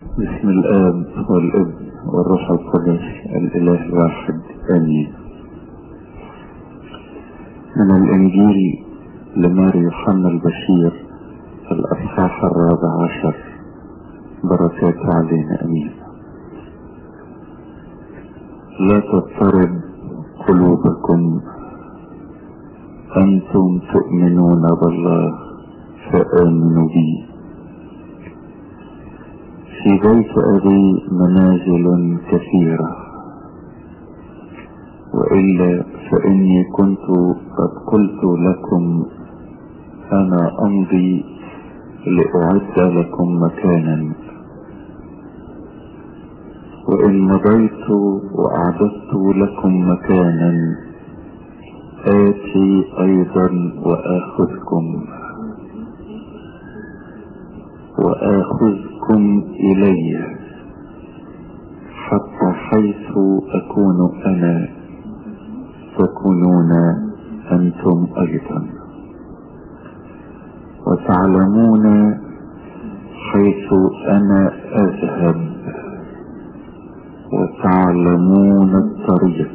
بسم الآب والابن والروح القدس الإله الواحد آمين من الإنجيل لماري يوحنا البشير الأصحاح الرابع عشر بركات علينا أمين لا تضطرب قلوبكم أنتم تؤمنون بالله فآمنوا بي في بيت أبي منازل كثيرة وإلا فإني كنت قد قلت لكم أنا أمضي لأعد لكم مكانا وإن مضيت وأعددت لكم مكانا آتي أيضا وآخذكم وآخذكم إلي حتى حيث أكون أنا تكونون أنتم أيضا وتعلمون حيث أنا أذهب وتعلمون الطريق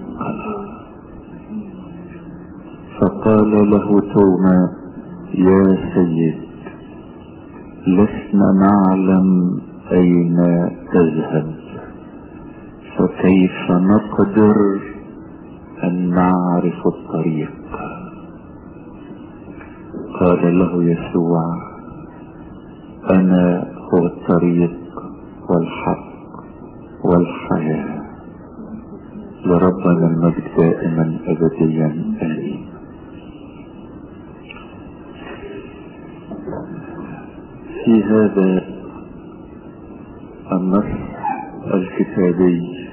فقال له توما يا سيد لسنا نعلم أين تذهب فكيف نقدر أن نعرف الطريق قال له يسوع أنا هو الطريق والحق والحياة لربنا المجد دائما أبديا آمين في هذا النص الكتابي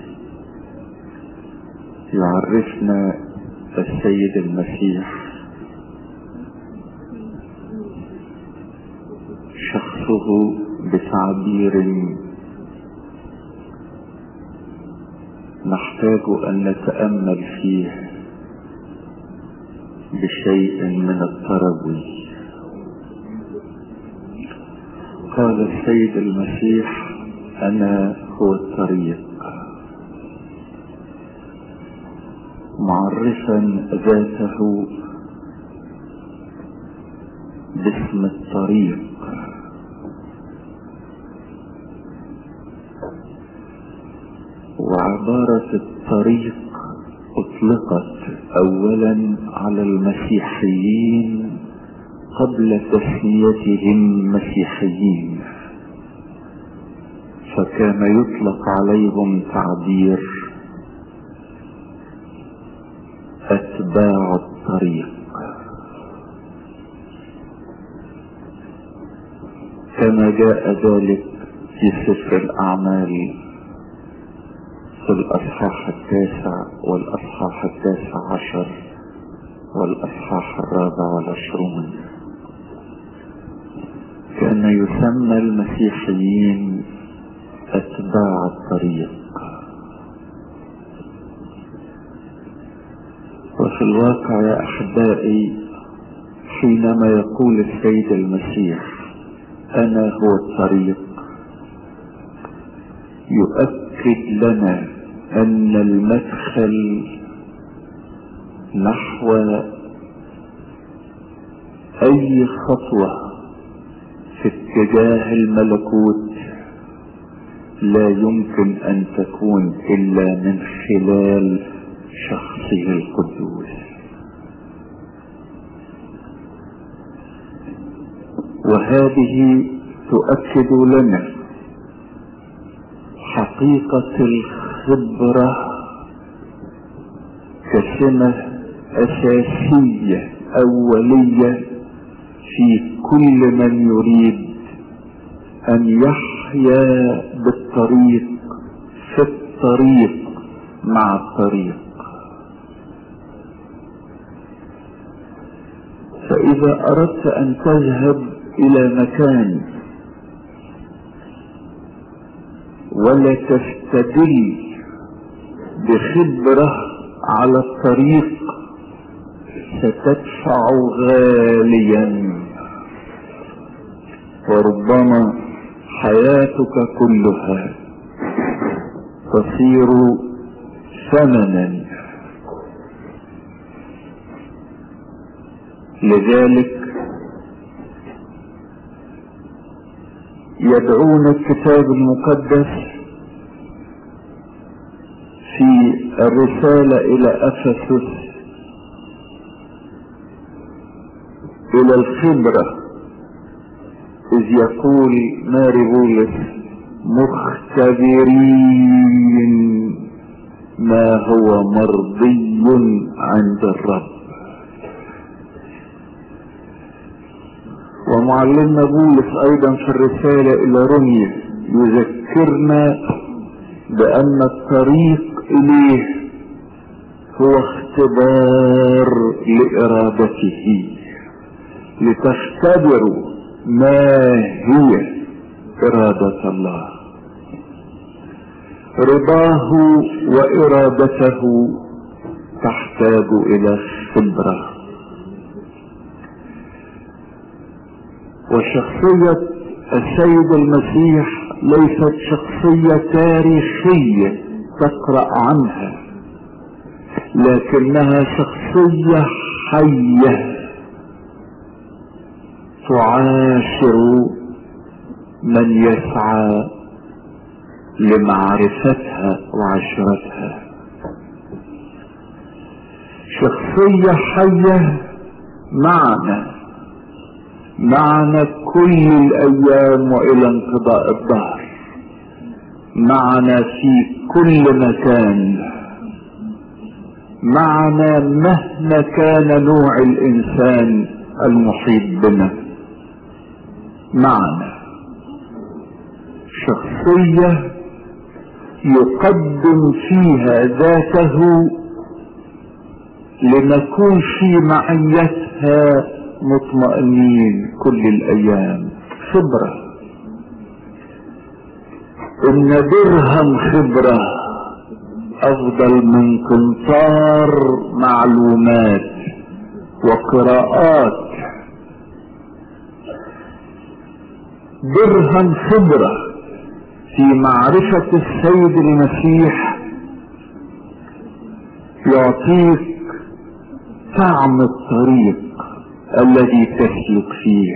يعرفنا السيد المسيح شخصه بتعبير نحتاج ان نتامل فيه بشيء من التروي قال السيد المسيح انا هو الطريق معرفا ذاته باسم الطريق وعبارة الطريق اطلقت اولا على المسيحيين قبل تسميتهم مسيحيين فكان يطلق عليهم تعبير اتباع الطريق كما جاء ذلك في سفر الاعمال في الاصحاح التاسع والاصحاح التاسع عشر والاصحاح الرابع والعشرون كان يسمى المسيحيين اتباع الطريق وفي الواقع يا احبائي حينما يقول السيد المسيح انا هو الطريق يؤكد لنا ان المدخل نحو اي خطوه في اتجاه الملكوت لا يمكن ان تكون الا من خلال شخصه القدوس وهذه تؤكد لنا حقيقة الخبرة كسمة أساسية أولية في كل من يريد أن يحيا بالطريق في الطريق مع الطريق فإذا أردت أن تذهب إلى مكان ولا تستدل بخبرة على الطريق ستدفع غاليا وربما حياتك كلها تصير ثمنا لذلك يدعون الكتاب المقدس في الرسالة إلى أفسس إلى الخبرة إذ يقول ماري بولس مختبرين ما هو مرضي عند الرب ومعلمنا بولس ايضا في الرسالة الى روميا يذكرنا بان الطريق اليه هو اختبار لارادته لتختبروا ما هي ارادة الله رضاه وارادته تحتاج الى خبره وشخصية السيد المسيح ليست شخصية تاريخية تقرأ عنها لكنها شخصية حية تعاشر من يسعى لمعرفتها وعشرتها شخصية حية معنا معنا كل الايام والى انقضاء الدهر معنا في كل مكان معنا مهما كان نوع الانسان المحيط بنا معنا شخصيه يقدم فيها ذاته لنكون في معيتها مطمئنين كل الايام خبرة ان درهم خبرة افضل من قنطار معلومات وقراءات درهم خبرة في معرفة السيد المسيح يعطيك طعم الطريق الذي تسلك فيه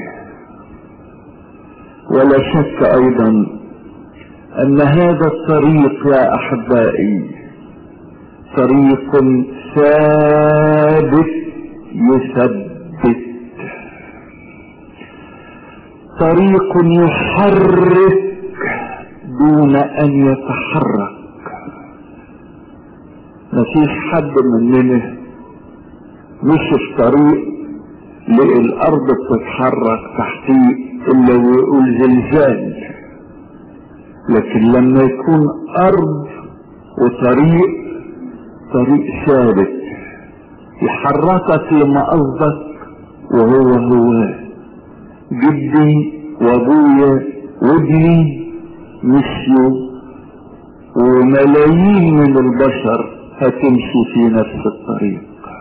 ولا شك ايضا ان هذا الطريق يا احبائي طريق ثابت يثبت طريق يحرك دون ان يتحرك مفيش حد مننا مش في طريق لقي الارض بتتحرك تحتيه الا ويقول زلزال لكن لما يكون ارض وطريق طريق ثابت يحركك لمقصدك وهو هو جدي وابويا وابني مشيوا وملايين من البشر هتمشي في نفس الطريق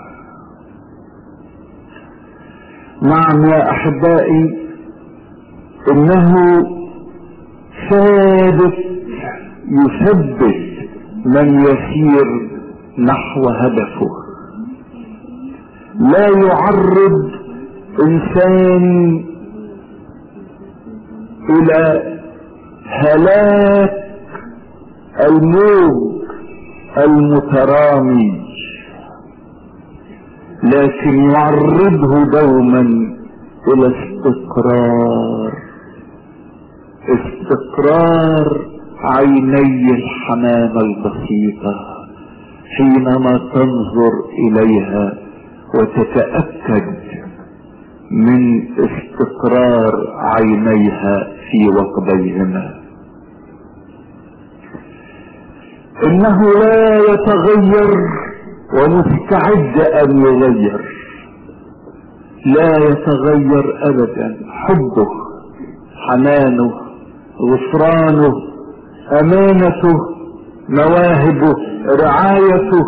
نعم يا احبائي انه ثابت يثبت من يسير نحو هدفه لا يعرض انسان الى هلاك الموج المترامي لكن يعرضه دوما الى استقرار استقرار عيني الحمامة البسيطة حينما تنظر اليها وتتأكد من استقرار عينيها في وقبيهما انه لا يتغير ومستعد ان يغير لا يتغير ابدا حبه حنانه غفرانه امانته مواهبه رعايته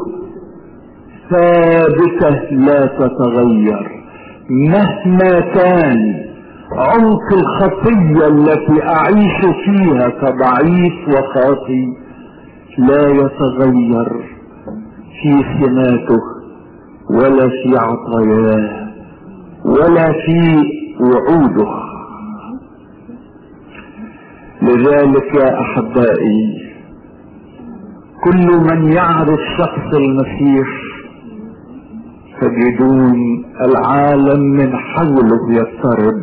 ثابته لا تتغير مهما كان عمق الخطية التي اعيش فيها كضعيف وخاطي لا يتغير في سماته ولا في عطاياه ولا في وعوده لذلك يا احبائي كل من يعرف شخص المسيح تجدون العالم من حوله يضطرب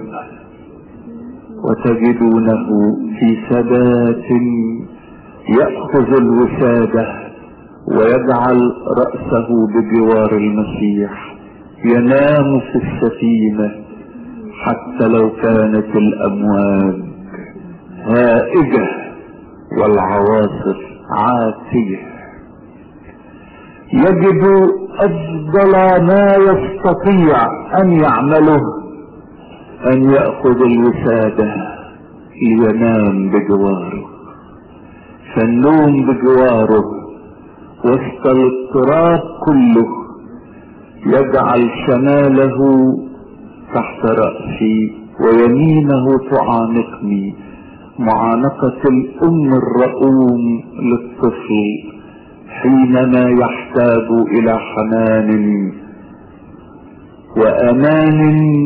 وتجدونه في ثبات يأخذ الوسادة ويجعل رأسه بجوار المسيح ينام في السفينة حتى لو كانت الأمواج هائجة والعواصف عاتية يجد أفضل ما يستطيع أن يعمله أن يأخذ الوسادة لينام بجواره فالنوم بجواره وسط الاضطراب كله يجعل شماله تحت رأسي ويمينه تعانقني معانقة الأم الرؤوم للطفل حينما يحتاج إلى حنان وأمان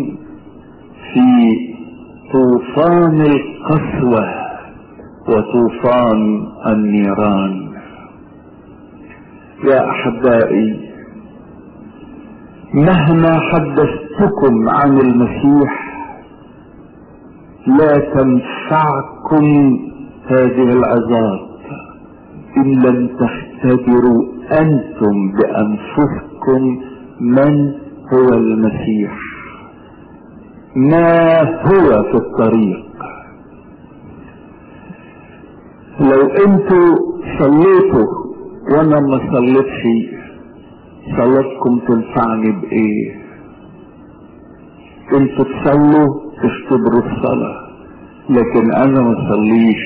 في طوفان القسوة وطوفان النيران يا أحبائي مهما حدثتكم عن المسيح لا تنفعكم هذه العظات ان لم تختبروا انتم بانفسكم من هو المسيح ما هو في الطريق لو انتوا صليتوا وانا ما صليتش صلاتكم تنفعني بايه انتوا تصلوا تختبروا الصلاة لكن انا ما صليش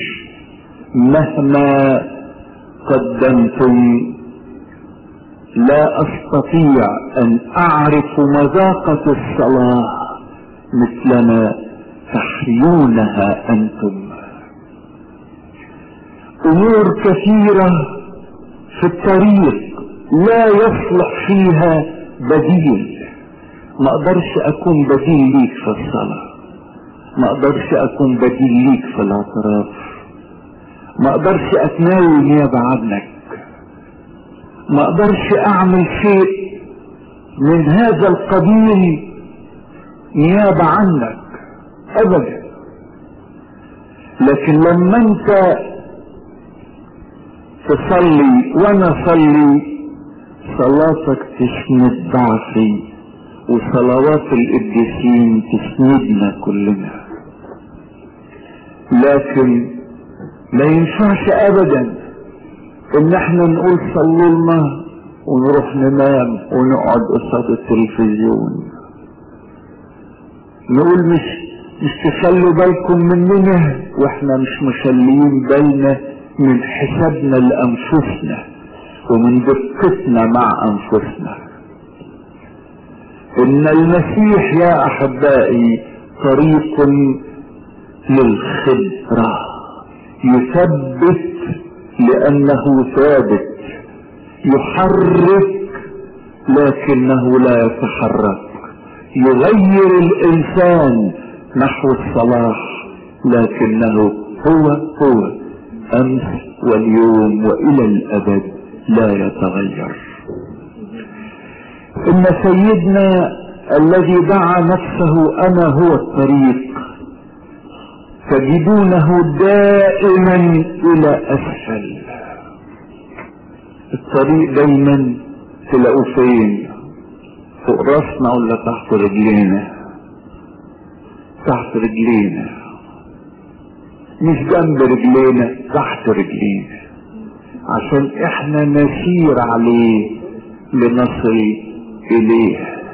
مهما قدمتم لا استطيع ان اعرف مذاقة الصلاة مثلما تحيونها انتم امور كثيرة في الطريق لا يصلح فيها بديل ما اقدرش اكون بديل ليك في الصلاة ما اقدرش اكون بديل ليك في الاعتراف ما اقدرش اتناول نيابة عنك ما اقدرش اعمل شيء من هذا القبيل نيابة عنك ابدا لكن لما انت تصلي وانا اصلي صلاتك تسند ضعفي وصلوات القديسين تسندنا كلنا لكن ما ينفعش ابدا ان احنا نقول صلوا لنا ونروح ننام ونقعد قصاد التلفزيون نقول مش مش تخلوا بالكم مننا واحنا مش مخليين بالنا من حسابنا لانفسنا ومن دقتنا مع انفسنا ان المسيح يا احبائي طريق للخبرة يثبت لانه ثابت يحرك لكنه لا يتحرك يغير الانسان نحو الصلاح لكنه هو هو امس واليوم والى الابد لا يتغير ان سيدنا الذي دعا نفسه انا هو الطريق تجدونه دائما الى اسفل الطريق دايما تلاقوه فين فوق راسنا ولا تحت رجلينا تحت رجلينا مش جنب رجلينا تحت رجلينا عشان احنا نسير عليه لنصل اليه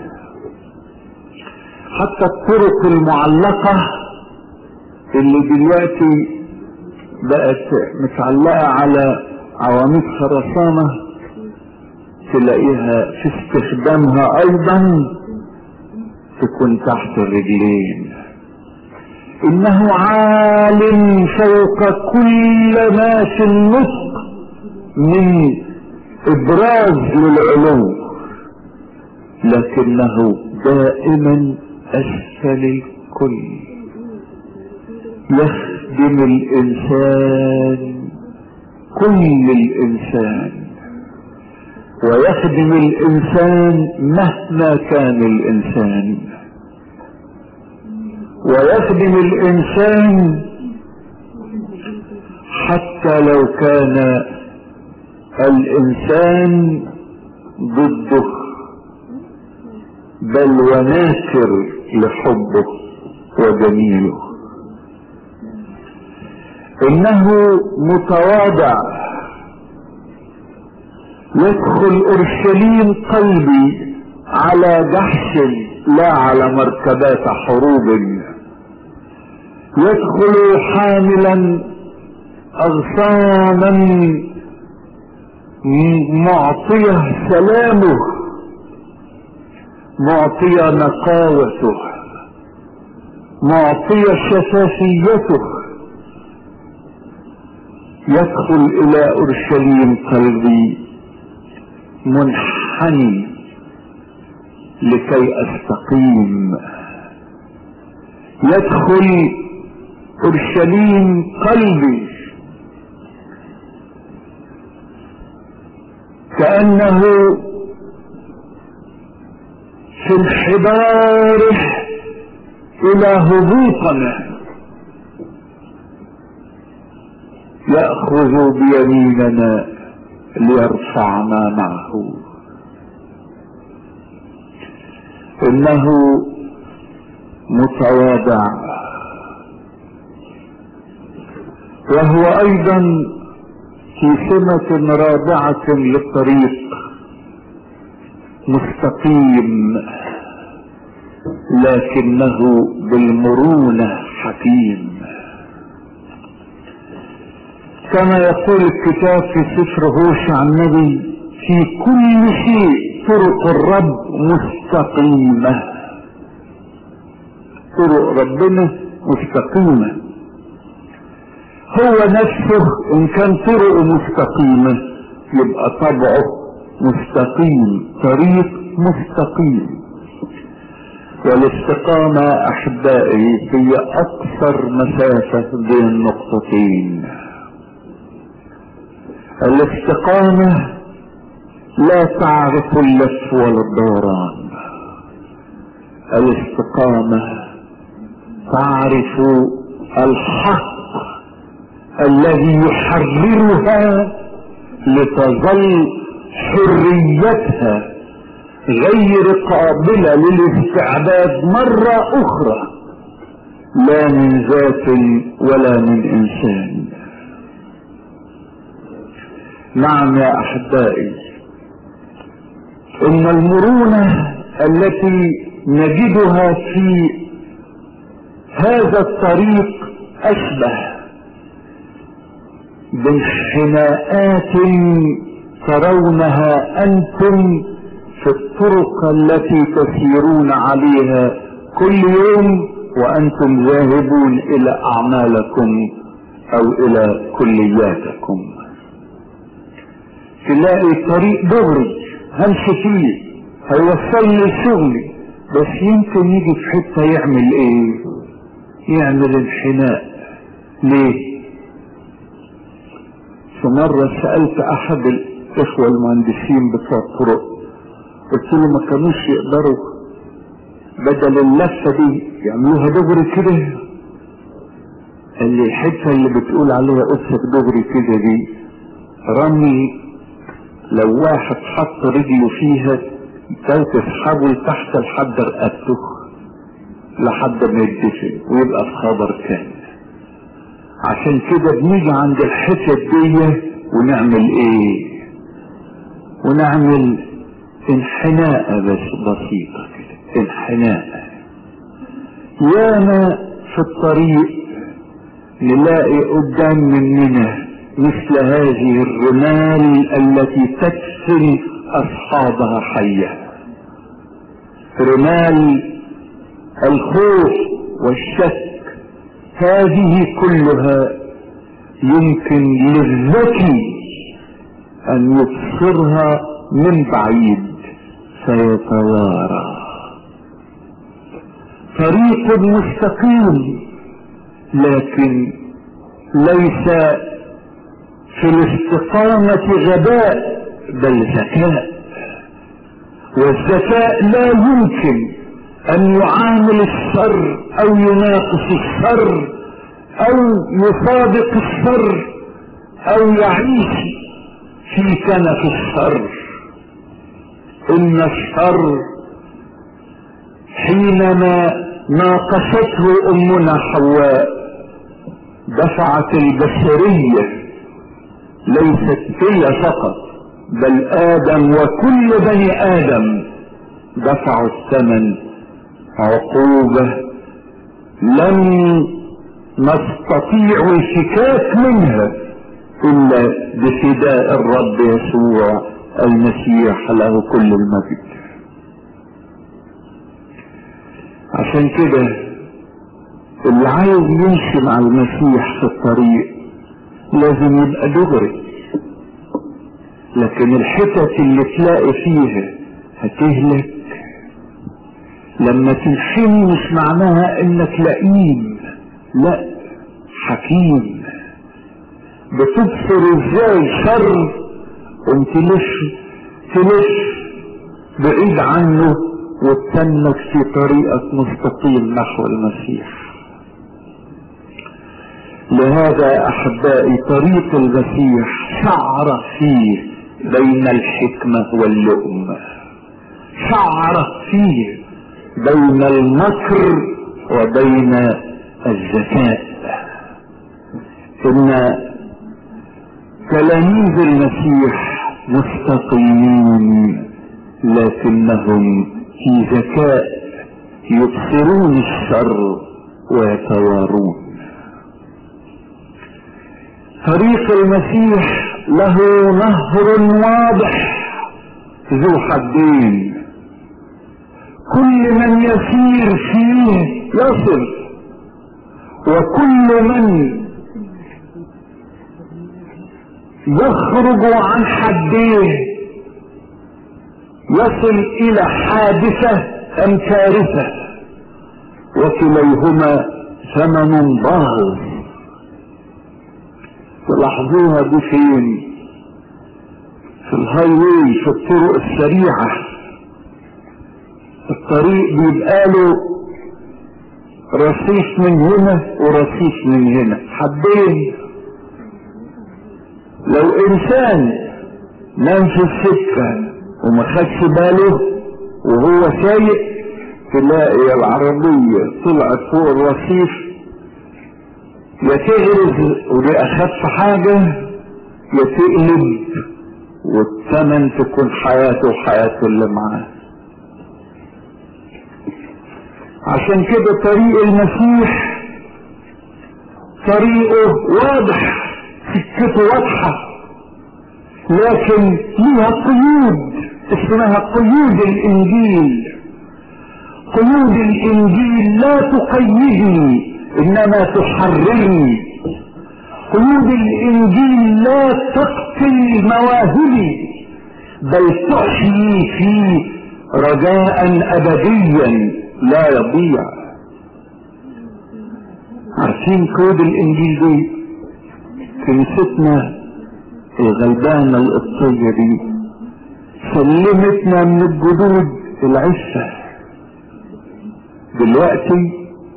حتى الطرق المعلقة اللي دلوقتي بقت متعلقة على عواميد خرسانة تلاقيها في استخدامها ايضا تكون تحت الرجلين انه عالم فوق كل ما في النطق من ابراز للعلو لكنه دائما اسفل الكل يخدم الانسان كل الانسان ويخدم الانسان مهما كان الانسان ويخدم الانسان حتى لو كان الانسان ضده بل وناكر لحبه وجميله انه متواضع يدخل اورشليم قلبي على جحش لا على مركبات حروب يدخل حاملا اغصانا معطيه سلامه معطيه نقاوته معطيه شفافيته يدخل الى اورشليم قلبي منحني لكي استقيم يدخل اورشليم قلبي كانه في انحداره الى هبوطنا ياخذ بيميننا ليرفعنا معه انه متواضع وهو ايضا في سمة رابعة للطريق مستقيم لكنه بالمرونة حكيم كما يقول الكتاب في سفر هوشع النبي في كل شيء طرق الرب مستقيمة طرق ربنا مستقيمة هو نفسه ان كان طرقه مستقيمة يبقى طبعه مستقيم طريق مستقيم والاستقامة احبائي هي اقصر مسافة بين نقطتين الاستقامة لا تعرف اللف ولا الدوران الاستقامة تعرف الحق الذي يحررها لتظل حريتها غير قابلة للاستعباد مرة اخرى لا من ذات ولا من انسان نعم يا احبائي ان المرونة التي نجدها في هذا الطريق اشبه بانحناءات ترونها انتم في الطرق التي تسيرون عليها كل يوم وانتم ذاهبون الى اعمالكم او الى كلياتكم تلاقي طريق دغري همشي فيه هيوصلني لشغلي بس يمكن يجي في حته يعمل ايه يعمل انحناء ليه في مرة سألت أحد الإخوة المهندسين بتوع الطرق قلت له ما كانوش يقدروا بدل اللفة دي يعملوها دغري كده قال لي الحتة اللي بتقول عليها قصة دغري كده دي رمي لو واحد حط رجله فيها ده تسحبه لتحت لحد رقبته لحد ما يدفن ويبقى في خبر كامل عشان كده بنيجي عند الحتت دي ونعمل ايه ونعمل انحناء بس بسيطة كده انحناء ياما في الطريق نلاقي قدام مننا مثل هذه الرمال التي تدفن اصحابها حية رمال الخوف والشك هذه كلها يمكن للذكي ان يبصرها من بعيد فيتوارى طريق مستقيم لكن ليس في الاستقامة غباء بل ذكاء والذكاء لا يمكن ان يعامل الشر او يناقش الشر او يصادق الشر او يعيش في كنف الشر ان الشر حينما ناقشته امنا حواء دفعت البشريه ليست هي فقط بل ادم وكل بني ادم دفعوا الثمن عقوبه لم نستطيع الفكاك منها الا بفداء الرب يسوع المسيح له كل المجد عشان كده اللي عايز يمشي مع المسيح في الطريق لازم يبقى دغري لكن الحتت اللي تلاقي فيها هتهلك لما تنحني مش معناها انك لئيم لا حكيم بتبصر ازاي شر وتلف تلف بعيد عنه وتسلك في طريقك مستقيم نحو المسيح لهذا احبائي طريق المسيح شعر فيه بين الحكمة واللؤم شعر فيه بين المكر وبين الذكاء ان تلاميذ المسيح مستقيمين لكنهم في ذكاء يبصرون الشر ويتوارون طريق المسيح له نهر واضح ذو حدين كل من يسير فيه يصل وكل من يخرج عن حديه يصل الى حادثة ام كارثة وكليهما ثمن باهظ تلاحظوها دي فين في الهاي واي في الطرق السريعة الطريق بيبقى له رصيف من هنا ورصيف من هنا حدين لو انسان نام في السكة وما خدش باله وهو سايق تلاقي العربية طلعت فوق الرصيف يا تغرز ودي اخف حاجة يا تقلب والثمن تكون حياته وحياته اللي معاه عشان كده طريق المسيح طريقه واضح سكته واضحة لكن ليها قيود اسمها قيود الانجيل قيود الانجيل لا تقيدني انما تحررني قيود الانجيل لا تقتل مواهبي بل تحيي في رجاء ابديا لا يضيع عارفين قيود الانجيل دي كنيستنا الغلبانة القبطية دي سلمتنا من الجدود العفة دلوقتي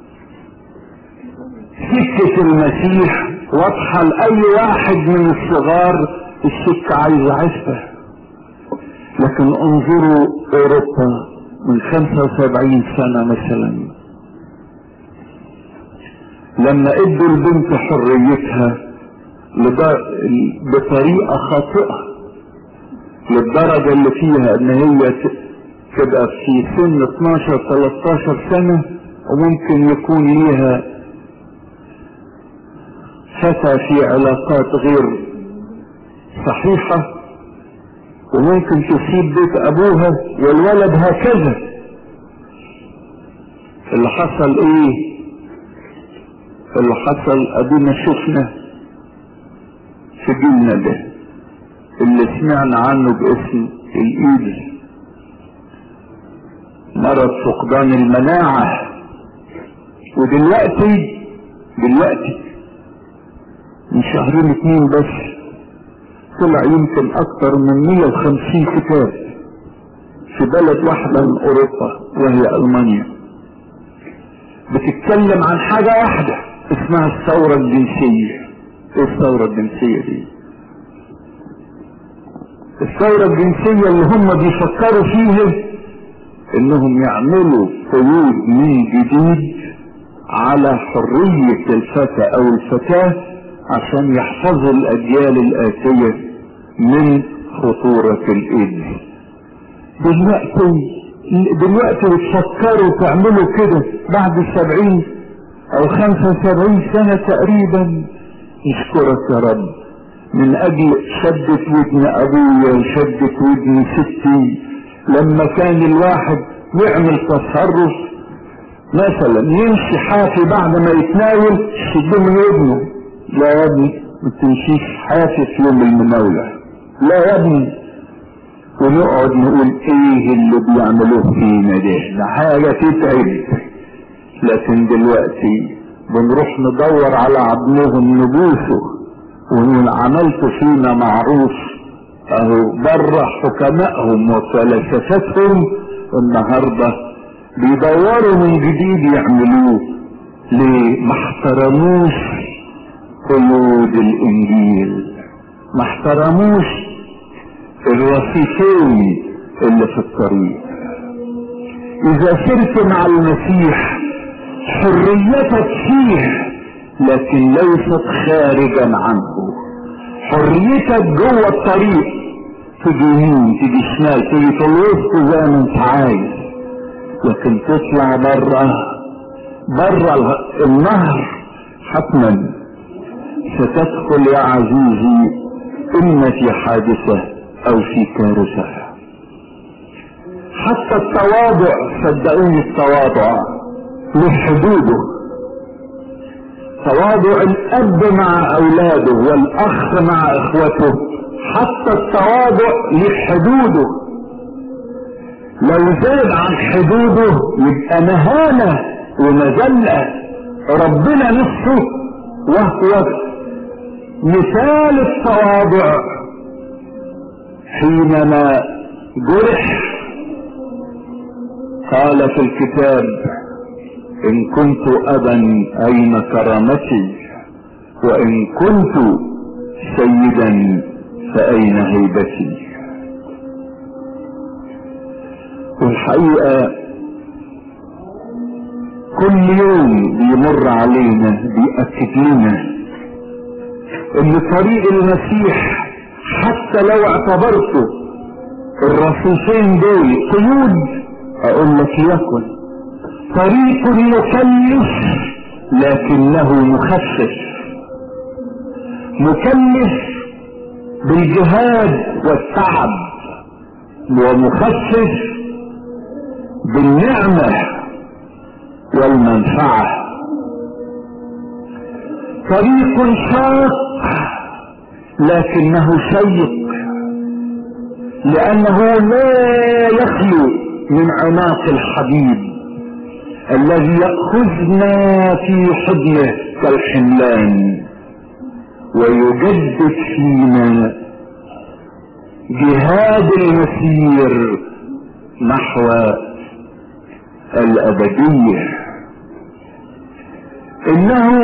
سكة المسيح واضحة لأي واحد من الصغار السكة عايزة عفة لكن انظروا اوروبا من خمسة وسبعين سنة مثلا لما ادوا البنت حريتها بطريقة خاطئة للدرجة اللي فيها ان هي تبقى في سن 12 13 سنة وممكن يكون ليها فتى في علاقات غير صحيحة وممكن تسيب بيت ابوها والولد هكذا اللي حصل ايه اللي حصل ادينا شفنا في جيلنا ده اللي سمعنا عنه باسم الايدز مرض فقدان المناعة ودلوقتي دلوقتي من شهرين اتنين بس طلع يمكن اكتر من 150 كتاب في بلد واحدة من اوروبا وهي المانيا بتتكلم عن حاجة واحدة اسمها الثورة الجنسية ايه الثورة الجنسية دي الثورة الجنسية اللي هم بيفكروا فيها انهم يعملوا قيود من جديد على حرية الفتى او الفتاة عشان يحفظوا الاجيال الاتية من خطورة الايدز دلوقتي دلوقتي بتفكروا تعملوا كده بعد سبعين او خمسة وسبعين سنة تقريبا نشكرك يا رب من اجل شدة ودن ابويا وشدة ودن ستي لما كان الواحد يعمل تصرف مثلا يمشي حافي بعد ما يتناول شده من ودنه لا يا ابني ما تمشيش حافي في يوم المناولة لا يا ابني ونقعد نقول ايه اللي بيعملوه فينا ده ده حاجة تتعب لكن دلوقتي بنروح ندور على عظمهم نبوسه ونقول عملت فينا معروف اهو بره حكمائهم وفلسفتهم النهارده بيدوروا من جديد يعملوه ليه ما احترموش قيود الانجيل ما احترموش الوصيتين اللي في الطريق اذا سرت مع المسيح حريتك فيه لكن ليست خارجا عنه حريتك جوه الطريق تيجي يمين تيجي شمال تيجي في الوسط زي ما انت عايز لكن تطلع بره بره النهر حتما ستدخل يا عزيزي اما في حادثة او في كارثة حتى التواضع صدقوني التواضع له حدوده تواضع الاب مع اولاده والاخ مع اخوته حتى التواضع له حدوده لو زاد عن حدوده يبقى مهانة ومذلة ربنا نفسه وهو مثال التواضع حينما جرح قال في الكتاب ان كنت ابا اين كرامتي وان كنت سيدا فاين هيبتي والحقيقة كل يوم بيمر علينا بيأكد لنا ان طريق المسيح حتى لو اعتبرته الرصيفين دول قيود اقول لك يكن طريق مكلف لكنه مخفف مكلف بالجهاد والتعب ومخفف بالنعمة والمنفعة طريق شاق لكنه شيق لأنه لا يخلو من عناق الحبيب الذي يأخذنا في حضنه كالحملان ويجدد فينا جهاد المسير نحو الأبدية إنه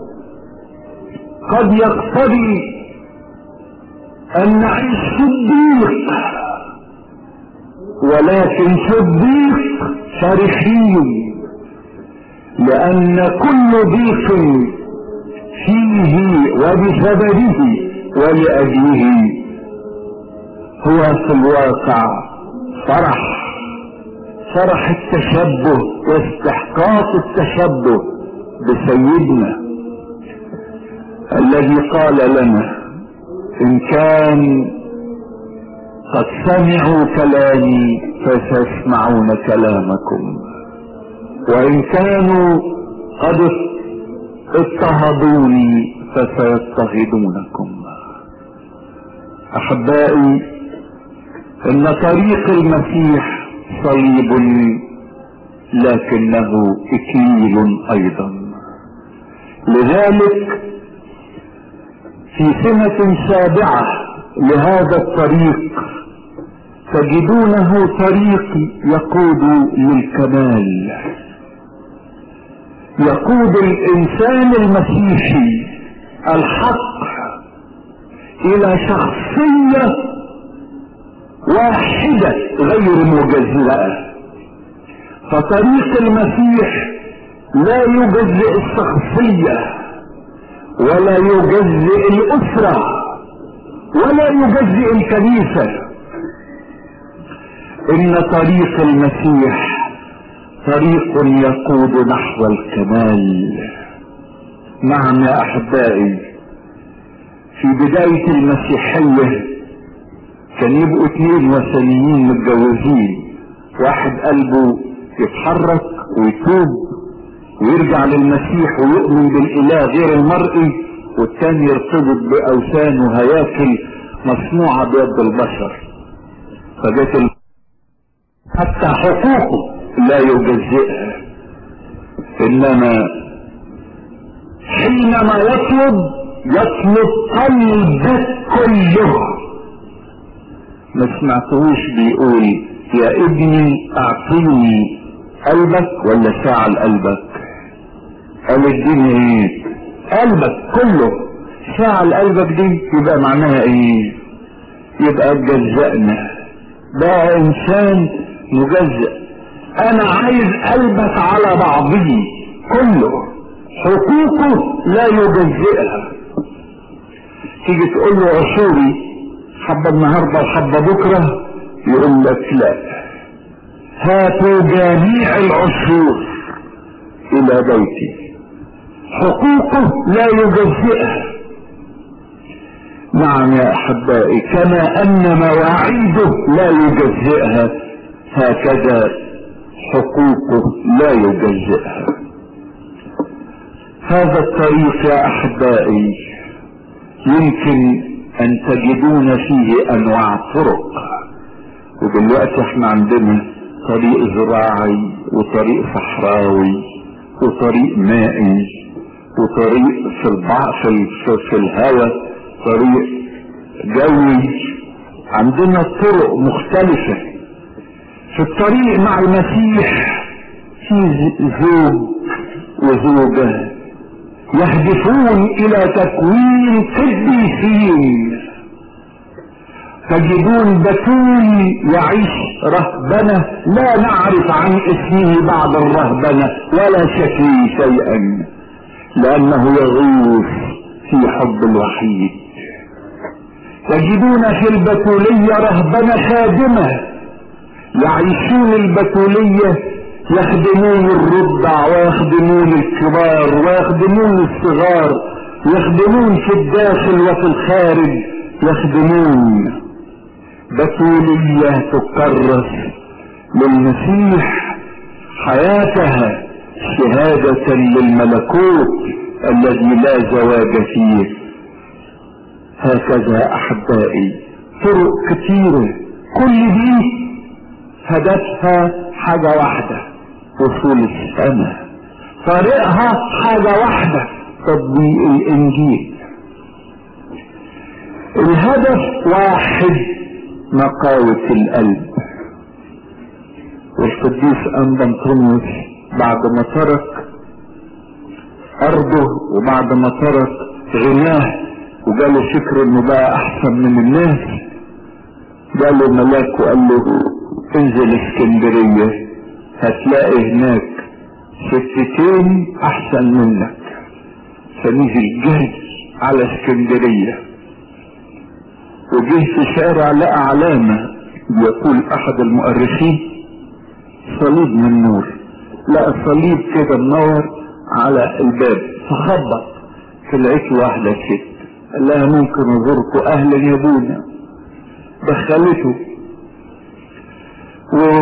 قد يقتضي أن نعيش صديق ولكن صديق فرحي لأن كل ضيق فيه وبسببه ولأجله هو في الواقع فرح فرح التشبه واستحقاق التشبه بسيدنا الذي قال لنا ان كان قد سمعوا كلامي فسيسمعون كلامكم وان كانوا قد اضطهدوني فسيضطهدونكم احبائي ان طريق المسيح صليب لكنه اكليل ايضا لذلك في سمة سابعة لهذا الطريق تجدونه طريق يقود للكمال يقود الانسان المسيحي الحق الى شخصية واحدة غير مجزئة فطريق المسيح لا يجزئ الشخصية ولا يجزئ الاسرة ولا يجزئ الكنيسة ان طريق المسيح طريق يقود نحو الكمال نعم يا احبائي في بداية المسيحية كان يبقوا اتنين وثنيين متجوزين واحد قلبه يتحرك ويتوب ويرجع للمسيح ويؤمن بالاله غير المرئي والتاني يرتبط باوثان وهياكل مصنوعة بيد البشر فجت حتى حقوقه لا يجزئها انما حينما يطلب يطلب قلبك كله ما سمعتهوش بيقول يا ابني اعطيني قلبك ولا ساعة لقلبك قال اديني ايه قلبك كله ساعة لقلبك دي يبقى معناها ايه يبقى جزأنا ده انسان مجزأ انا عايز قلبك على بعضه كله حقوقه لا يجزئها تيجي تقول له عشوري حبة النهاردة وحبة بكرة يقول لك لا هاتوا جميع العشور الى بيتي حقوقه لا يجزئها نعم يا احبائي كما ان مواعيده لا يجزئها هكذا حقوقه لا يجزئها هذا الطريق يا احبائي يمكن ان تجدون فيه انواع طرق ودلوقتي احنا عندنا طريق زراعي وطريق صحراوي وطريق مائي وطريق في البع في, في, في الهواء طريق جوي عندنا طرق مختلفة في الطريق مع المسيح في زوج وزوجة يهدفون الى تكوين قديسين تجدون بتول يعيش رهبنة لا نعرف عن اسمه بعد الرهبنة ولا شكله شيئا لانه يغوص في حب الوحيد تجدون في البتولية رهبنة خادمة يعيشون البتولية يخدمون الرضع ويخدمون الكبار ويخدمون الصغار يخدمون في الداخل وفي الخارج يخدمون بتولية تكرس للمسيح حياتها شهادة للملكوت الذي لا زواج فيه هكذا احبائي طرق كثيرة كل دي هدفها حاجة واحدة وصول السماء طريقها حاجة واحدة تطبيق الانجيل الهدف واحد نقاوة القلب والقديس أنبا أنطونيوس بعد ما ترك أرضه وبعد ما ترك غناه وجاله فكر انه بقى احسن من الناس جاله ملاك وقال له انزل اسكندرية هتلاقي هناك ستتين احسن منك فنزل جري على اسكندرية وجه في شارع لقى علامة يقول احد المؤرخين صليب من نور لقى صليب كده منور على الباب فخبط طلعت له واحدة ست قال لها ممكن ازوركم اهلا يا ابونا دخلته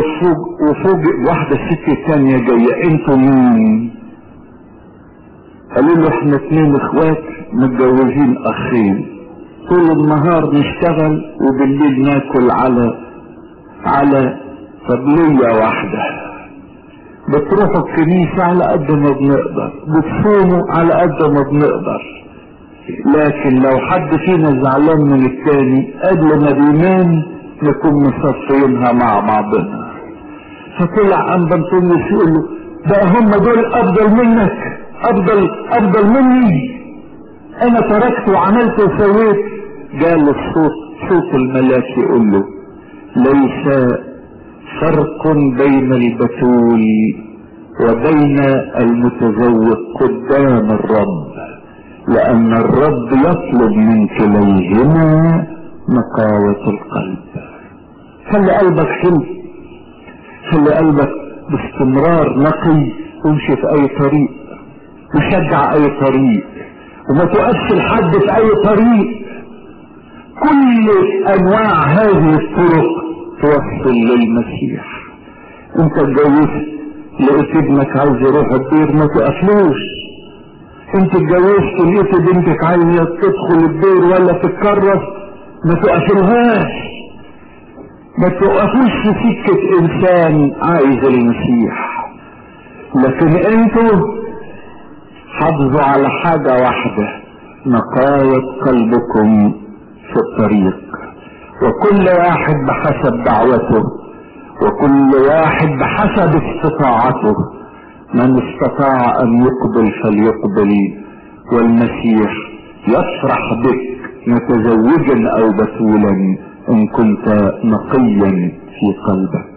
وفوق وفوق واحدة ست تانية جاية انتوا مين قالوا له احنا اتنين اخوات متجوزين اخين طول النهار نشتغل وبالليل ناكل على على طبلية واحدة بتروحوا الكنيسة على قد ما بنقدر بتصوموا على قد ما بنقدر لكن لو حد فينا زعلان من التاني قبل ما بينام نكون مصفينها مع بعضنا فطلع عم بنطونس يقول له بقى هم دول افضل منك افضل افضل مني انا تركت وعملت وسويت قال الصوت صوت الملاك يقول له ليس فرق بين البتول وبين المتزوج قدام الرب لان الرب يطلب من كليهما نقاوة القلب خلي قلبك حلو خلي قلبك باستمرار نقي وامشي في اي طريق وشجع اي طريق وما توقفش لحد في اي طريق كل انواع هذه الطرق توصل للمسيح انت اتجوزت لقيت ابنك عايز يروح الدير ما تقفلوش انت اتجوزت لقيت بنتك عايزه تدخل الدير ولا تتكرس ما تقفلهاش ما توقفوش في سكة انسان عايز المسيح لكن انتوا حافظوا على حاجة واحدة نقاوة قلبكم في الطريق وكل واحد بحسب دعوته وكل واحد بحسب استطاعته من استطاع ان يقبل فليقبل والمسيح يفرح بك متزوجا او بتولا ان كنت نقيا في قلبك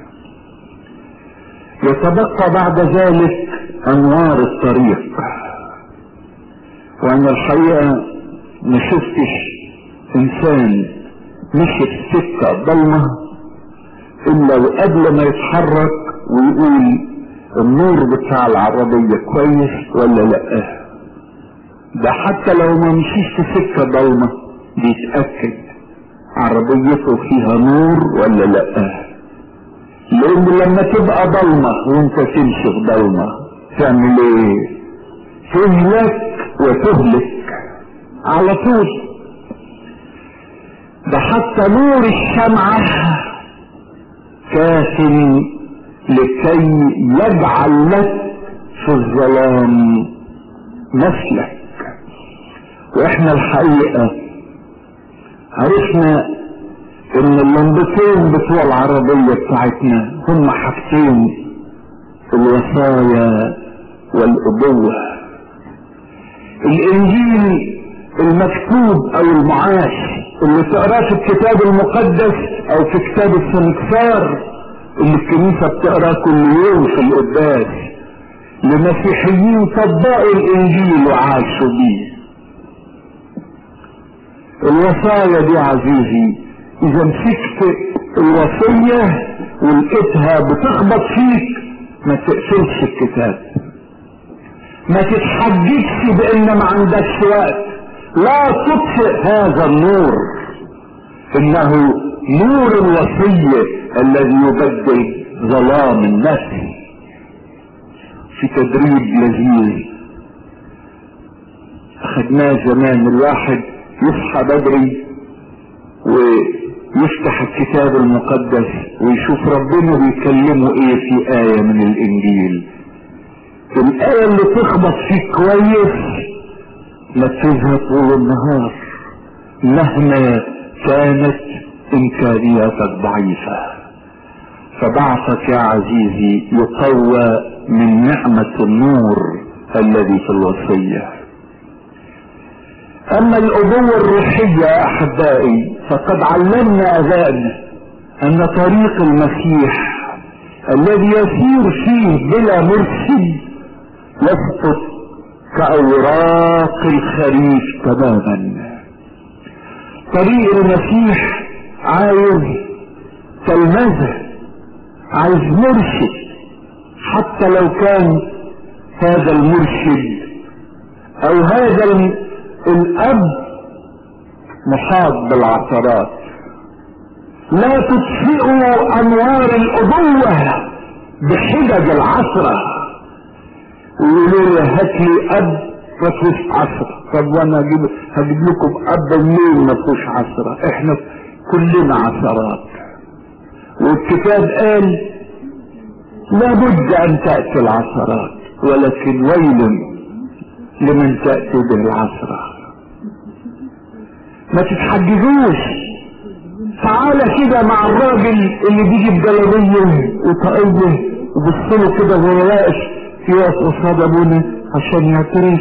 يتبقى بعد ذلك انوار الطريق وانا الحقيقه ما شفتش انسان مشي في سكه ضلمه الا وقبل ما يتحرك ويقول النور بتاع العربيه كويس ولا لا ده حتى لو ما مشيش في سكه ضلمه بيتاكد عربيته فيها نور ولا لا لان لما تبقى ضلمه وانت تمشي في ضلمه تعمل ايه تهلك وتهلك على طول ده حتى نور الشمعة كاف لكي يجعل لك في الظلام مسلك واحنا الحقيقة عرفنا ان اللمبتين بتوع العربية بتاعتنا هم حاجتين الوصايا والابوة الانجيل المكتوب او المعاش اللي تقراه في الكتاب المقدس او في كتاب السنكسار اللي الكنيسة بتقراه كل يوم في القداس لمسيحيين طبقوا الانجيل وعاشوا بيه الوصايا دي عزيزي اذا مسكت الوصية ولقيتها بتخبط فيك ما تقفلش الكتاب ما تتحججش بان ما عندكش وقت لا تطفئ هذا النور انه نور الوصية الذي يبدل ظلام النفس في تدريب لذيذ اخدناه زمان الواحد يصحى بدري ويفتح الكتاب المقدس ويشوف ربنا بيكلمه ايه في آية من الانجيل الآية اللي تخبط فيك كويس نفذها طول النهار مهما كانت امكانياتك ضعيفة فبعثك يا عزيزي يقوى من نعمة النور الذي في الوصية اما الابوة الروحية يا احبائي فقد علمنا ابائنا ان طريق المسيح الذي يسير فيه بلا مرشد يسقط كأوراق الخريف تماما طريق المسيح عايز تلمذة عايز مرشد حتى لو كان هذا المرشد او هذا الاب محاط بالعثرات لا تطفئوا انوار الابوة بحجج العثرة ويقولوا لي هات لي اب ما فيهوش عصرة طب وانا هجيب هجيب لكم اب منين ما فيهوش عصرة احنا كلنا عثرات والكتاب قال لابد ان تأتي العثرات ولكن ويل لمن تأتي به العثرة ما تتحججوش تعالى كده مع الراجل اللي بيجي بجلابيه وطاقيه وبصله كده وهو واقف يقف قصاد ابونا عشان يعترف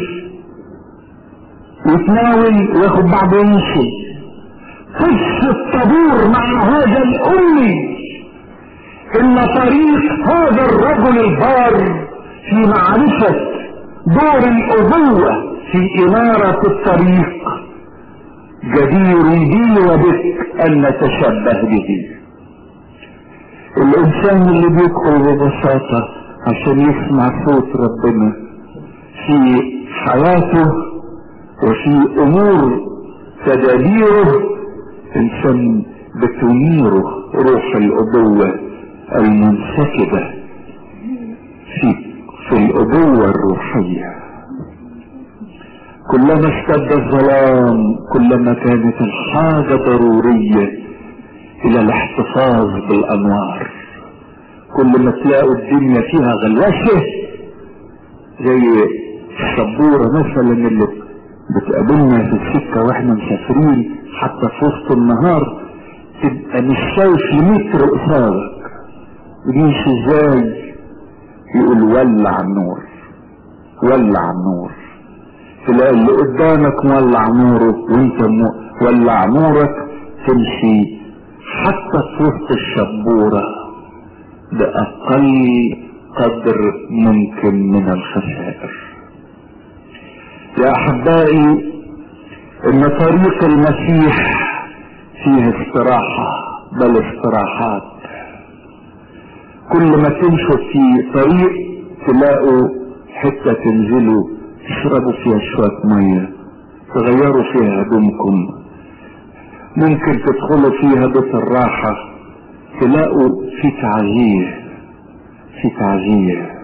يتناول وياخد بعضه ويمشي خش الطابور مع هذا الامي ان طريق هذا الرجل البار في معرفة دور الابوة في انارة الطريق جدير بي وبك ان نتشبه به الانسان اللي بيدخل ببساطة عشان يسمع صوت ربنا في حياته وفي امور تدابيره انسان بتنيره روح الابوة المنسكبة في في الابوة الروحية كلما اشتد الظلام كلما كانت الحاجة ضرورية الى الاحتفاظ بالانوار كل ما تلاقوا الدنيا فيها غلاشة زي الشبورة مثلا اللي بتقابلنا في السكة واحنا مسافرين حتى في وسط النهار تبقى مش شايف لمتر قصادك يمشي ازاي يقول ولع النور ولع النور تلاقي اللي قدامك مولع نوره وانت ولع نورك تمشي حتى في وسط الشبورة بأقل قدر ممكن من الخسائر يا أحبائي إن طريق المسيح فيه استراحة بل استراحات كل ما تمشوا في طريق تلاقوا حتة تنزلوا تشربوا فيها شوية مية تغيروا فيها هدومكم ممكن تدخلوا فيها بيت الراحة تلاقوا في تعزية في تعزية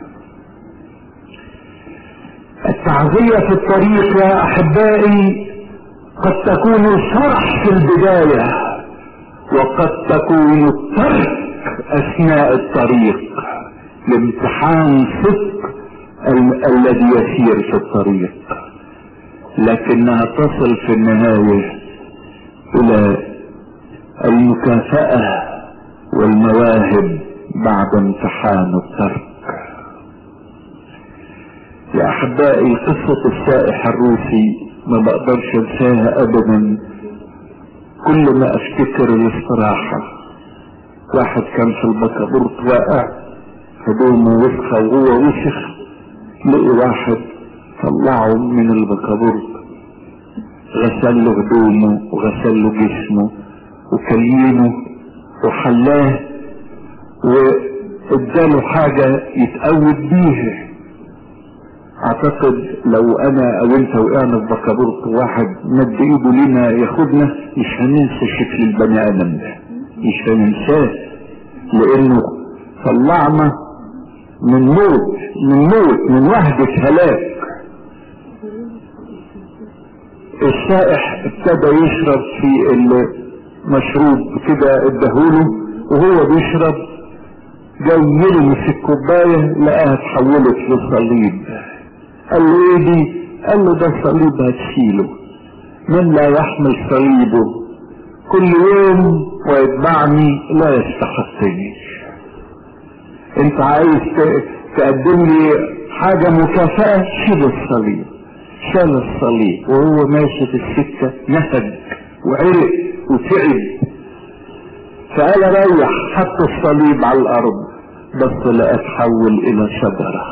التعزية في الطريق يا أحبائي قد تكون الفرح في البداية وقد تكون الترك أثناء الطريق لامتحان صدق ال- الذي يسير في الطريق لكنها تصل في النهاية إلى المكافأة والمواهب بعد امتحان الترك يا أحبائي قصة السائح الروسي ما بقدرش انساها أبدا كل ما أفتكر الاستراحة واحد كان في البكابورت واقع هدومه وسخة وهو وسخ لقي واحد طلعه من البكابورت غسل له هدومه وغسل له جسمه وكلينه وحلاه واداله حاجة يتقود بيها اعتقد لو انا او انت وقعنا في بكابورت واحد مد ايده لينا ياخدنا مش هننسى شكل البني ادم ده مش هننساه لانه طلعنا من موت من موت من وهدة هلاك السائح ابتدى يشرب في المشروب كده اداهوله وهو بيشرب جاي يلمس الكوبايه لقاها اتحولت لصليب قال له ايه دي قال له ده صليب هتشيله من لا يحمل صليبه كل يوم ويتبعني لا يستحقني انت عايز ت- تقدم لي حاجة مكافأة شيل الصليب شال الصليب وهو ماشي في السكة نهج وعرق وتعب فقال ريح حط الصليب على الارض بس لا اتحول الى شجرة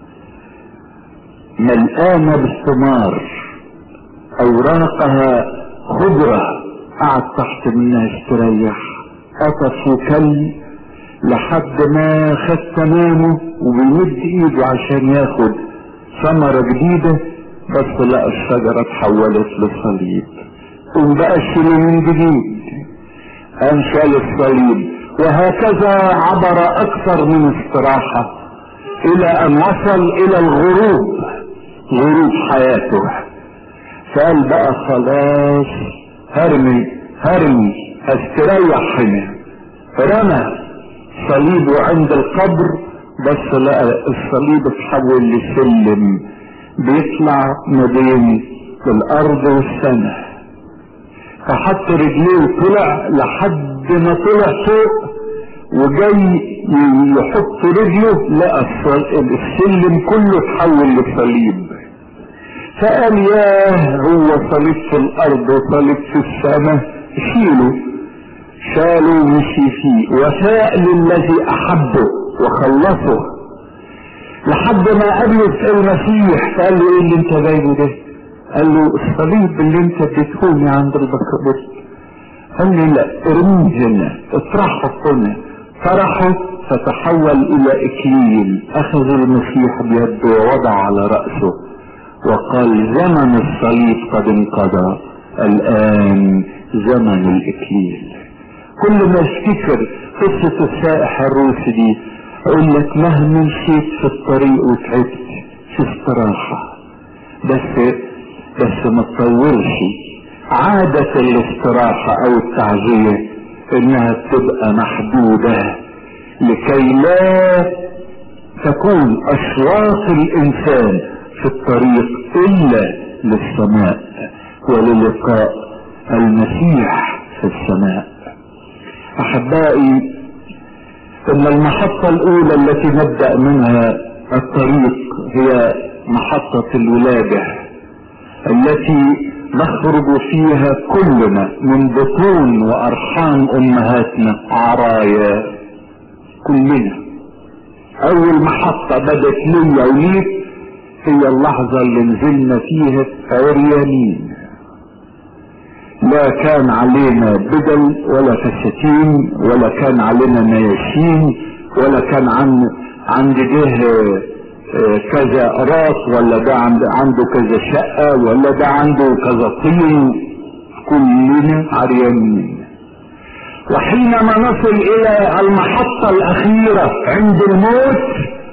ملآنة بالثمار اوراقها خضرة قعد تحت منها استريح قطف وكل لحد ما خد تمامه وبيمد ايده عشان ياخد ثمرة جديدة بس لقى الشجرة اتحولت لصليب وبقى الشيل من جديد قام شال الصليب وهكذا عبر اكثر من استراحة الى ان وصل الى الغروب غروب حياته فقال بقى خلاص هرمي هرمي استريح هنا رمى صليبه عند القبر بس لقى الصليب اتحول لسلم بيطلع ما بين الارض والسماء فحط رجليه وطلع لحد ما طلع فوق وجاي يحط رجله لقى السلم كله اتحول لصليب فقال ياه هو صليب في الارض وصليب في السماء شيله شاله ومشي فيه وفاء للذي احبه وخلصه لحد ما قابله المسيح فقال له ايه اللي انت جايبه ده قال له الصليب اللي انت اديتهوني عند البكابور قال لي لا ارميه هنا اطرحه هنا طرحه فتحول الى اكليل اخذ المسيح بيده ووضع على رأسه وقال زمن الصليب قد انقضى الان زمن الاكليل كل ما افتكر قصة السائح الروسي دي اقول لك مهما مشيت في الطريق وتعبت في استراحة بس بس ما تطولش عادة الاستراحة او التعزية انها بتبقى محدودة لكي لا تكون اشواق الانسان في الطريق الا للسماء وللقاء المسيح في السماء احبائي ان المحطة الاولى التي نبدأ منها الطريق هي محطة الولادة التي نخرج فيها كلنا من بطون وارحام امهاتنا عرايا كلنا اول محطة بدت ليا وليك هي اللحظة اللي نزلنا فيها عريانين لا كان علينا بدل ولا فساتين ولا كان علينا نياشين ولا كان عن عند جه كذا راس ولا ده عنده كذا شقة ولا ده عنده كذا طين كلنا عريانين وحينما نصل الى المحطة الاخيرة عند الموت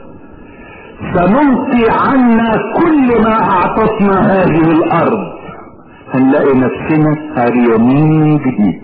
سنلقي عنا كل ما اعطتنا هذه الارض هنلاقي نفسنا عريانين جديد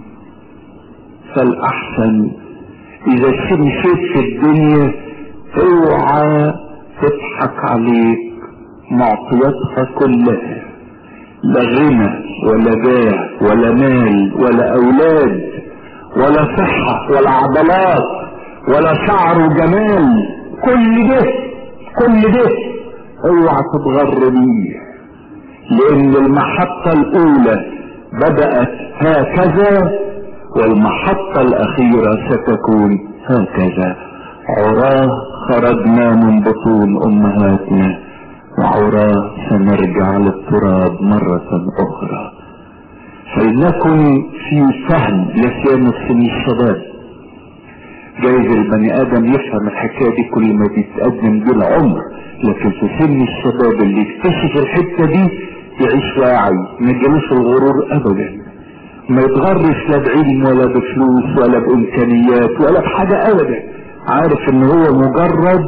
فالاحسن اذا مشيت في الدنيا اوعى تضحك عليك معطياتها كلها لا غنى ولا جاه ولا مال ولا اولاد ولا صحة ولا عضلات ولا شعر وجمال كل ده كل ده اوعى تتغر بيه لان المحطة الاولى بدأت هكذا والمحطة الاخيرة ستكون هكذا عراه خرجنا من بطون امهاتنا وعراه سنرجع للتراب مرة اخرى فلنكن في فهم لسان سن الشباب جايز البني ادم يفهم الحكاية دي كل ما بيتقدم بيه العمر لكن في سن الشباب اللي يكتشف الحتة دي يعيش واعي ما يجيلوش الغرور ابدا ما يتغرش لا بعلم ولا بفلوس ولا بامكانيات ولا بحاجة ابدا عارف ان هو مجرد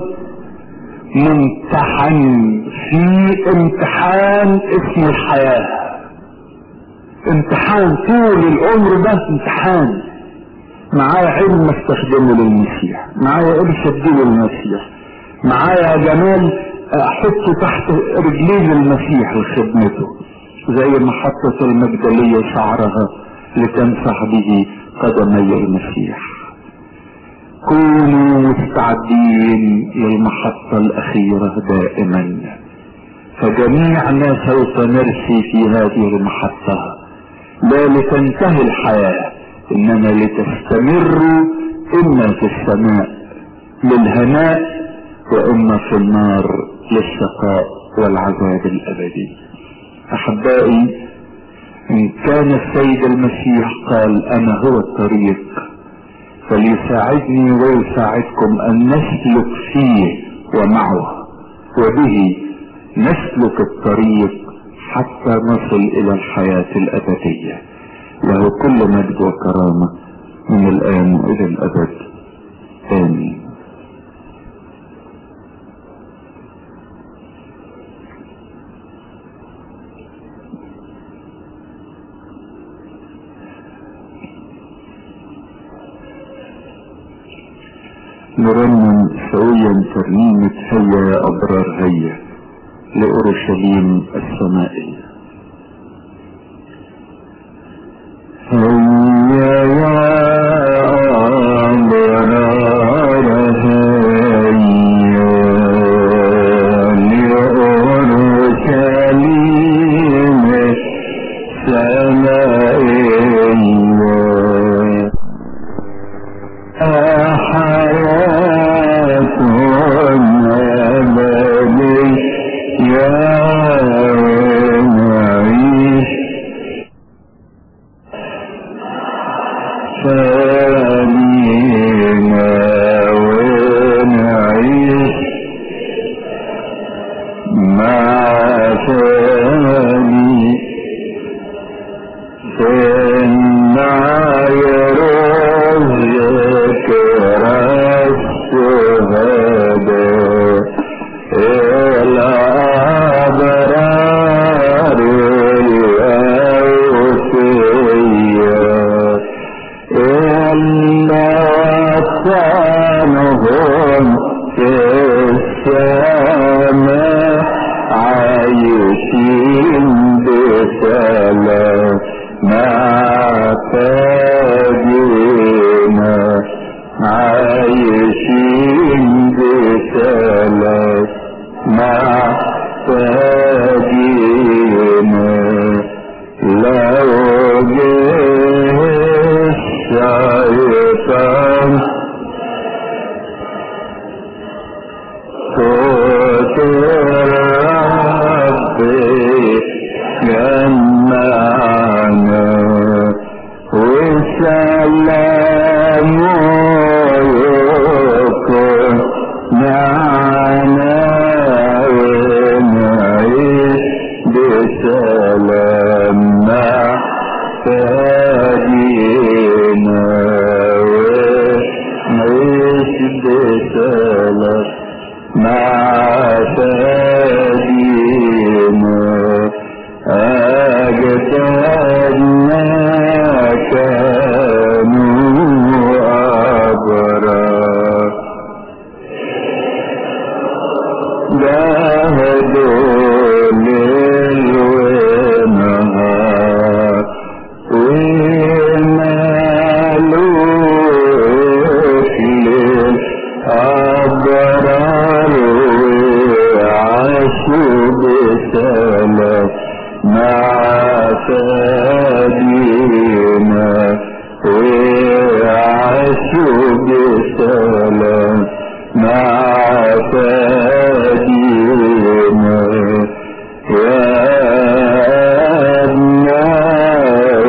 ممتحن في امتحان اسمه الحياة امتحان طول العمر ده امتحان معايا علم استخدمه للمسيح معايا قرش اديه للمسيح معايا جمال احطه تحت رجلين المسيح لخدمته زي ما حطت المجدلية شعرها لتمسح به قدمي المسيح كونوا مستعدين للمحطة الأخيرة دائما فجميعنا سوف نرسي في هذه المحطة لا لتنتهي الحياة إنما لتستمر إما في السماء للهناء وإما في النار للشقاء والعذاب الأبدي أحبائي إن كان السيد المسيح قال أنا هو الطريق فليساعدني ويساعدكم ان نسلك فيه ومعه وبه نسلك الطريق حتى نصل الى الحياة الابدية له كل مجد وكرامة من الان الى الابد امين نرنم سويا ترنيمة هيا يا أبرار هيا لأورشليم السمائية هيا يا أبرار هيا لأورشليم السمائية حياة أبدية ونعيش سليما ونعيش مع ثاني سمع يرزقك الشهداء الأبرار الأوفياء إلا كانهم في السماء عايشين بسلام مع تاجنا عايشين بسلام مع تاجنا لو جه الشيطان صوت ربي جمعنا والسلام يكون معنا ونعيش بسلام مع تاجينا ونعيش بسلام مع تاجينا أجدادنا كانوا أبرار جاهدوا ليل ونهار ومالوش للأبرار وعاشوا بسلام مع سبينا وعاشوا بسلام مع سبينا يا أبناء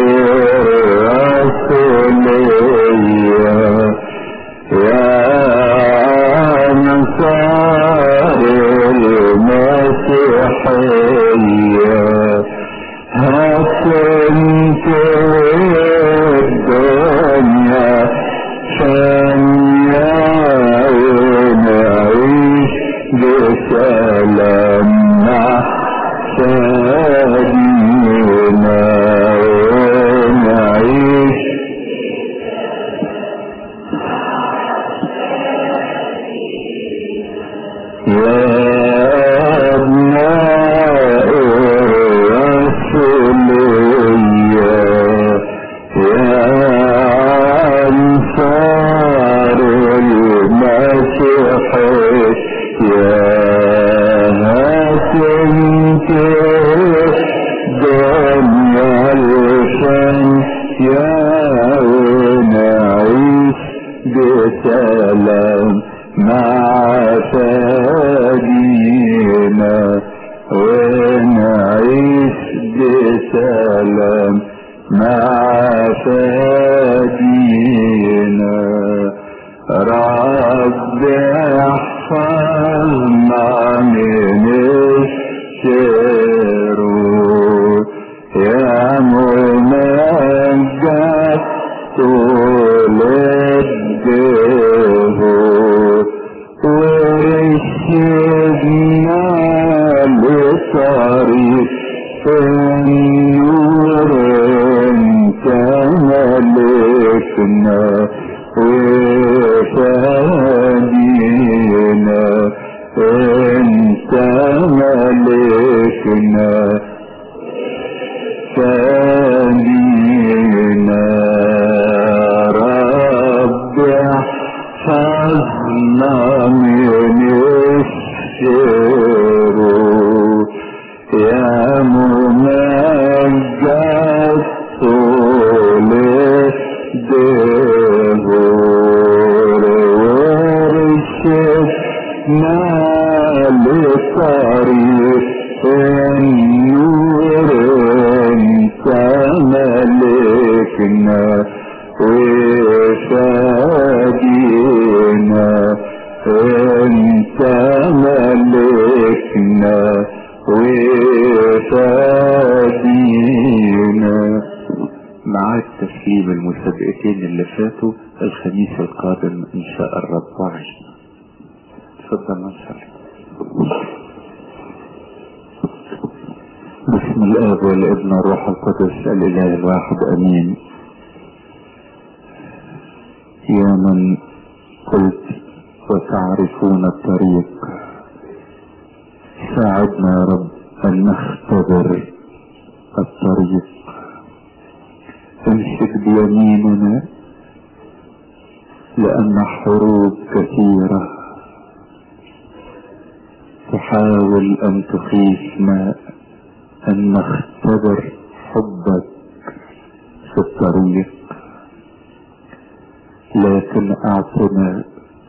الرسولية يا أنصار المسيحية هكنت الدنيا شنيا ونعيش بسلام مع سيدنا ونعيش يا أبناء الرسولية يا أنصار المسيحية هاتمت دنيا الشن يا ونعيش بسلام مع سيدنا ونعيش بسلام مع سيدنا رب احفظنا من الشرور يا ممجد طول الدهور ورشدنا لطريق النور انت ملكنا وفن ملكنا وفادينا انت ملكنا وفادينا مع التسليم المسابقتين اللي فاتوا الخميس القادم ان شاء الرب وعي تفضل نصلي بسم الاب والابن والروح القدس الاله الواحد امين يا من قلت وتعرفون الطريق ساعدنا يا رب ان نختبر الطريق امسك بيميننا لان حروب كثيره تحاول ان تخيفنا ان نختبر حبك في الطريق لكن اعطنا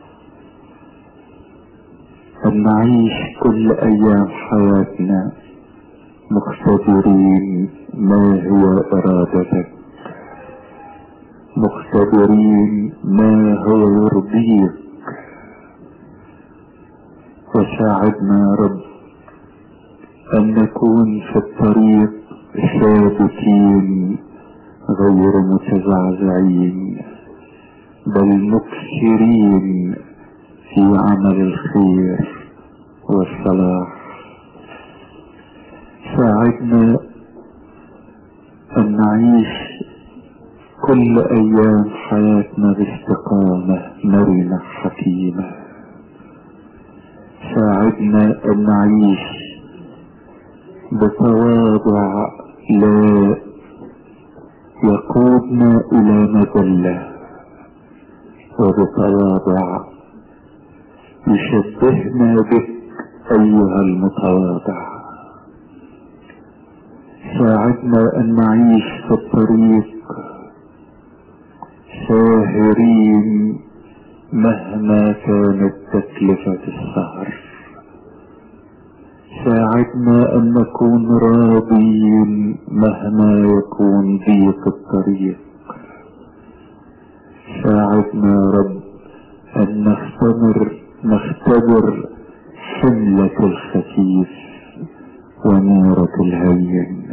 ان نعيش كل ايام حياتنا مختبرين ما هي ارادتك مختبرين ما هو يرضيك وساعدنا يا رب ان نكون في الطريق ثابتين غير متزعزعين بل مكثرين في عمل الخير والصلاح ساعدنا ان نعيش كل ايام حياتنا باستقامة مرنة حكيمة ساعدنا ان نعيش بتواضع لا يقودنا الى مذلة وبتواضع يشبهنا بك ايها المتواضع ساعدنا ان نعيش في الطريق ساهرين مهما كانت تكلفة السهر ساعدنا ان نكون راضين مهما يكون ضيق الطريق ساعدنا يا رب ان نختبر نختبر حملة الخفيف ونيرة الهين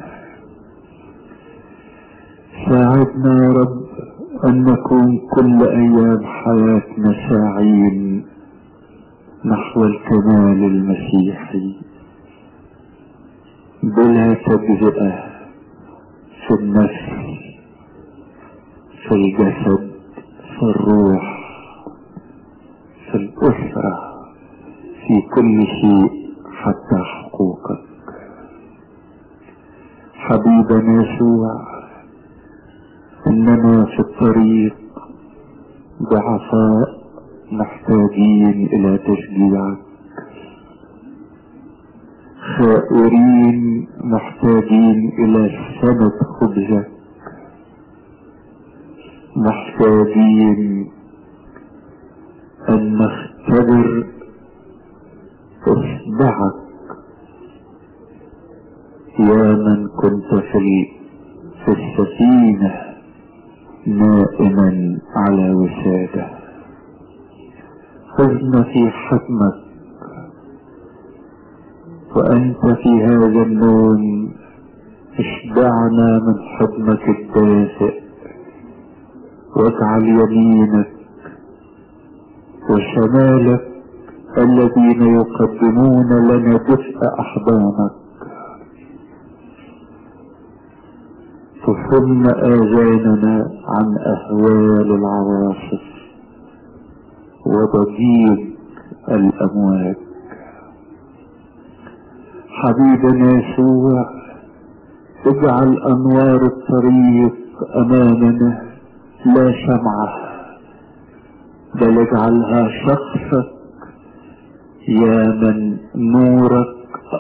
ساعدنا يا رب ان نكون كل ايام حياتنا ساعين نحو الكمال المسيحي بلا تجزئة في النفس في الجسد في الروح في الأسرة في كل شيء حتى حقوقك حبيبنا يسوع إننا في الطريق ضعفاء محتاجين إلى تشجيعك خائرين محتاجين إلى سند خبزك محتاجين أن نختبر إصبعك يا من كنت في في السفينة نائما على وسادة خذنا في حكمك وأنت في هذا النوم اشبعنا من حضنك الدافئ واجعل يمينك وشمالك الذين يقدمون لنا دفء أحضانك تصم آذاننا عن أهوال العواصف وضجيج الأمواج حبيبنا يسوع اجعل أنوار الطريق أمامنا لا شمعة بل اجعلها شخصك يا من نورك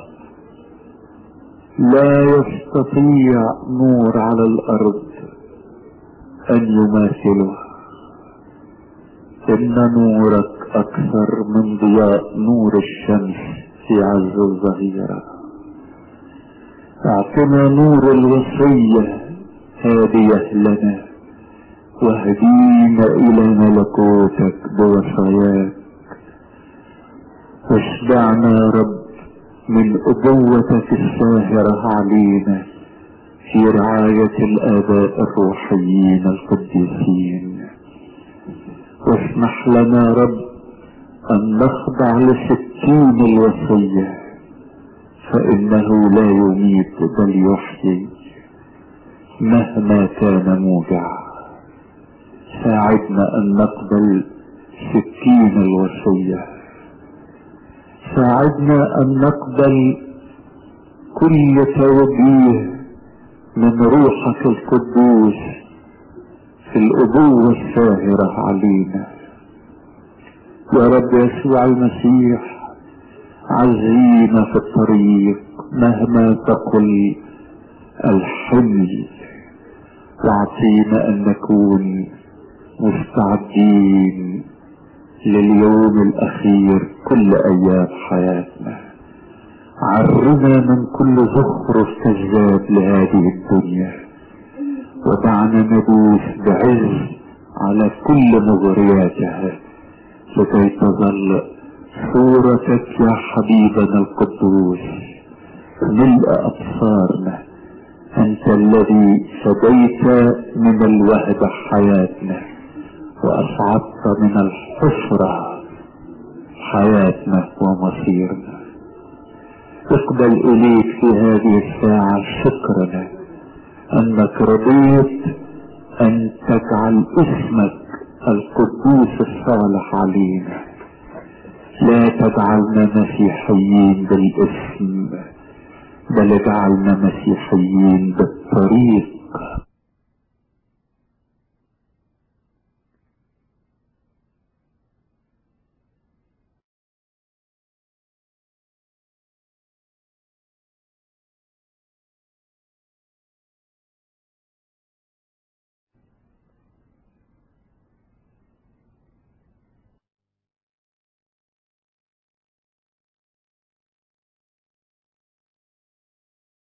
لا يستطيع نور على الأرض أن يماثله إن نورك أكثر من ضياء نور الشمس في عز الظهيرة اعطنا نور الوصية هادية لنا واهدينا الى ملكوتك بوصاياك واشبعنا يا رب من ابوتك الساهرة علينا في رعاية الاباء الروحيين القديسين واسمح لنا يا رب ان نخضع لستين الوصية فانه لا يميت بل يحيي مهما كان موجع ساعدنا ان نقبل ستين الوصية ساعدنا ان نقبل كل توجيه من روحك القدوس في الابوة الساهرة علينا يا رب يسوع المسيح عزينا في الطريق مهما تقل الحمل واعطينا ان نكون مستعدين لليوم الاخير كل ايام حياتنا عرنا من كل زخرف كذاب لهذه الدنيا ودعنا ندوس بعز على كل مغرياتها لكي تظل صورتك يا حبيبنا القدوس ملء ابصارنا انت الذي فديت من الوهد حياتنا واصعدت من الحفرة حياتنا ومصيرنا اقبل اليك في هذه الساعة شكرنا انك رضيت ان تجعل اسمك القدوس الصالح علينا لا تجعلنا مسيحيين بالاسم بل اجعلنا مسيحيين بالطريق